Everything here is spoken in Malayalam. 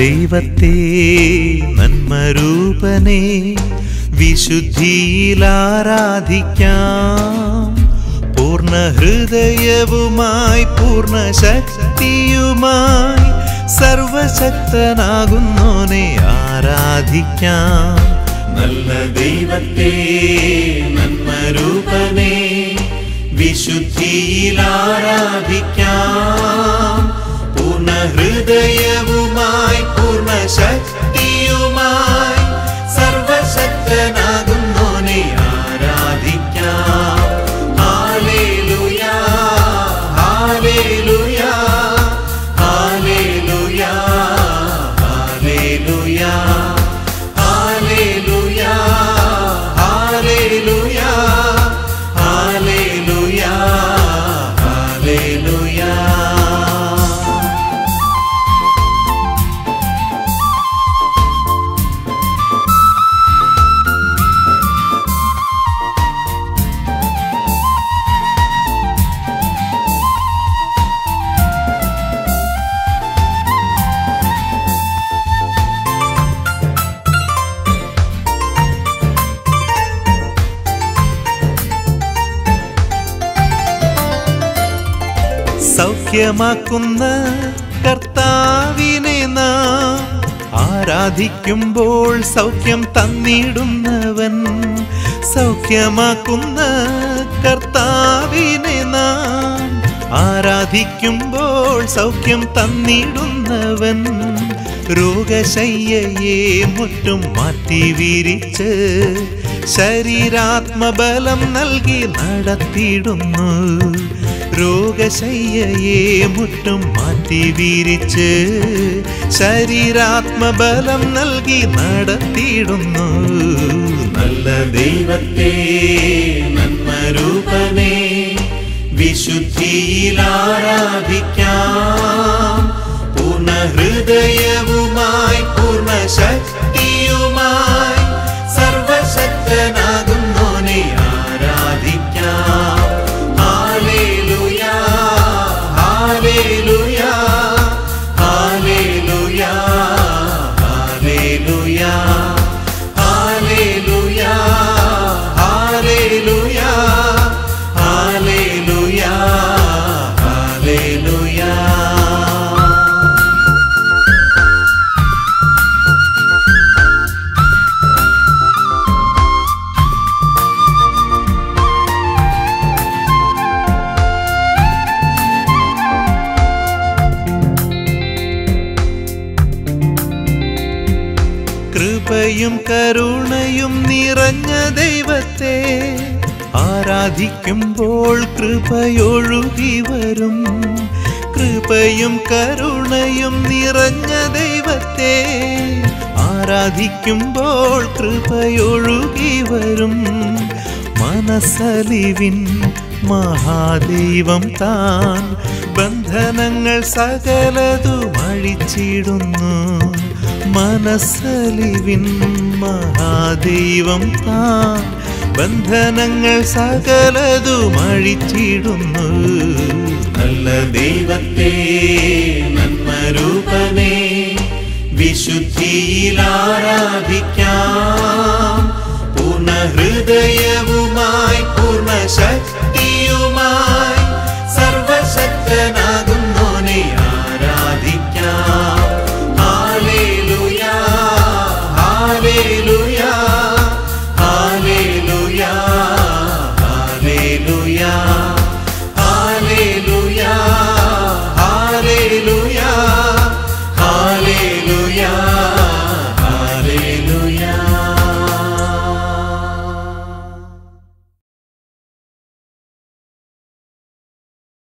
ദൈവത്തെ നന്മരൂപനെ വിശുദ്ധിയിൽ ആരാധിക്കാം പൂർണ്ണ ഹൃദയവുമായി പൂർണ്ണ ശക്തിയുമായി സർവശക്തനാകുന്നോനെ ആരാധിക്കാം നല്ല ദൈവത്തെ നന്മരൂപനെ വിശുദ്ധിയിൽ ആരാധിക്കാം പൂർണ്ണ ഹൃദയവുമായി പൂർണ്ണ ശക്തിയുമായി സർവശക്തനാകുന്നോനെ ആരാധിക്കാം hallelujah hallelujah hallelujah hallelujah hallelujah hallelujah hallelujah hallelujah സൗഖ്യമാക്കുന്ന കർത്താവിനെ നാം ആരാധിക്കുമ്പോൾ സൗഖ്യം തന്നിടുന്നവൻ സൗഖ്യമാക്കുന്ന കർത്താവിനെ നാം ആരാധിക്കുമ്പോൾ സൗഖ്യം തന്നിടുന്നവൻ രോഗശയ്യയെ മുറ്റും മാറ്റി വിരിച്ച് ശരീരാത്മബലം നൽകി നടത്തിയിടുന്നു രോഗശയ്യയെ മുറ്റും മാറ്റി വിരിച്ച് ശരീരാത്മബലം നൽകി നടത്തിയിടുന്നു നല്ല ദൈവത്തെ നന്മരൂപനെ വിശുദ്ധിയിൽ ആരാധിക്കാം പൂർണ്ണ ഹൃദയവുമായി പൂർണ്ണ ശക്തിയുമായി സർവശക്തനാകുന്നോനെ ആരാധിക്കാം hallelujah hallelujah hallelujah hallelujah hallelujah hallelujah hallelujah hallelujah കൃപയും കരുണയും നിറഞ്ഞ ദൈവത്തെ ആരാധിക്കുമ്പോൾ കൃപയൊഴുകി വരും കൃപയും കരുണയും നിറഞ്ഞ ദൈവത്തെ ആരാധിക്കുമ്പോൾ കൃപയൊഴുകി വരും മനസ്സലിവിൻ മഹാദൈവം താൻ ബന്ധനങ്ങൾ സകലതും അഴിച്ചിടുന്നു മനസ്സലിവിൻ മഹാദൈവം താൻ ബന്ധനങ്ങൾ സകലതും അഴിച്ചിടുന്നു നല്ല ദൈവത്തെ നന്മരൂപനെ വിശുദ്ധിയിൽ ആരാധിക്കാം പൂർണ്ണ ഹൃദയവുമായി പൂർണ്ണ ശക്തി